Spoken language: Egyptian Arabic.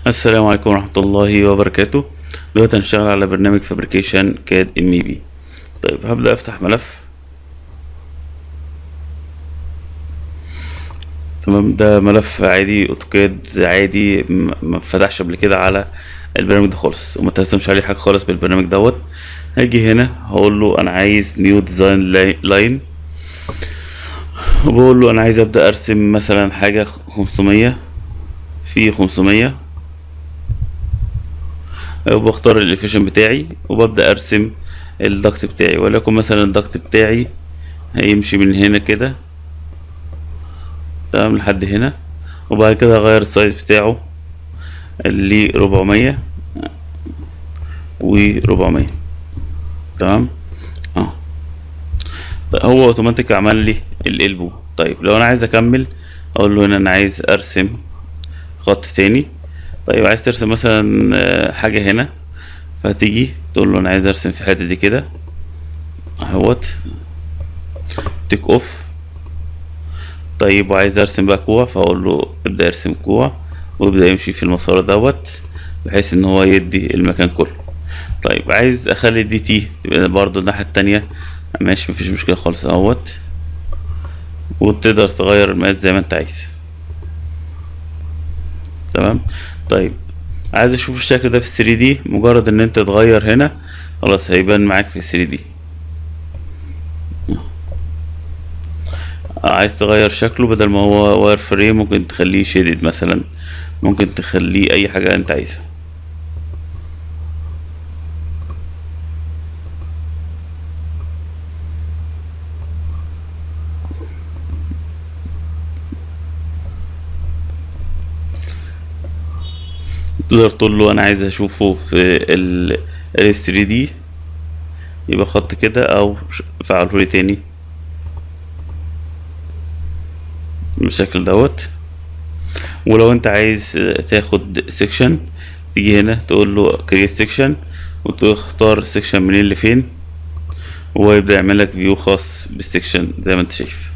السلام عليكم ورحمة الله وبركاته دلوقتي هنشتغل على برنامج فابريكيشن كاد ام بي طيب هبدأ افتح ملف تمام ده ملف عادي اوتوكاد عادي م- ما فتحش قبل كده على البرنامج ده خالص وما ترسمش عليه حاجة خالص بالبرنامج دوت هاجي هنا هقول له انا عايز نيو ديزاين لاين وبقول له انا عايز ابدأ ارسم مثلا حاجة خمسمية في خمسمية وبختار الافيشن بتاعي وببدأ ارسم الضغط بتاعي وليكن مثلا الضغط بتاعي هيمشي من هنا كده تمام لحد هنا وبعد كده اغير السايز بتاعه ل 400 و 400 تمام اه طيب هو اوتوماتيك عمل لي القلبو طيب لو انا عايز اكمل اقول له هنا انا عايز ارسم خط تاني طيب عايز ترسم مثلا آه، حاجة هنا فتيجي تقول له انا عايز ارسم في الحتة دي كده اهوت تيك اوف طيب وعايز ارسم بقى كوع فاقول له ابدأ ارسم كوع ويبدأ يمشي في المسار دوت بحيث ان هو يدي المكان كله طيب عايز اخلي دي تي تبقى برضه الناحية التانية ماشي مفيش مشكلة خالص اهوت وتقدر تغير المقاس زي ما انت عايز تمام طيب عايز اشوف الشكل ده في 3 دي مجرد ان انت تغير هنا خلاص هيبان معاك في 3 دي عايز تغير شكله بدل ما هو واير فريم ممكن تخليه شيدد مثلا ممكن تخليه اي حاجة انت عايزها تقدر تقول له انا عايز اشوفه في ال ال 3 دي يبقى خط كده او ش- فعله لي تاني بالشكل دوت ولو انت عايز تاخد سيكشن تيجي هنا تقول له كريت سيكشن وتختار سيكشن منين لفين وهو يبدأ يعمل لك فيو خاص بالسيكشن زي ما انت شايف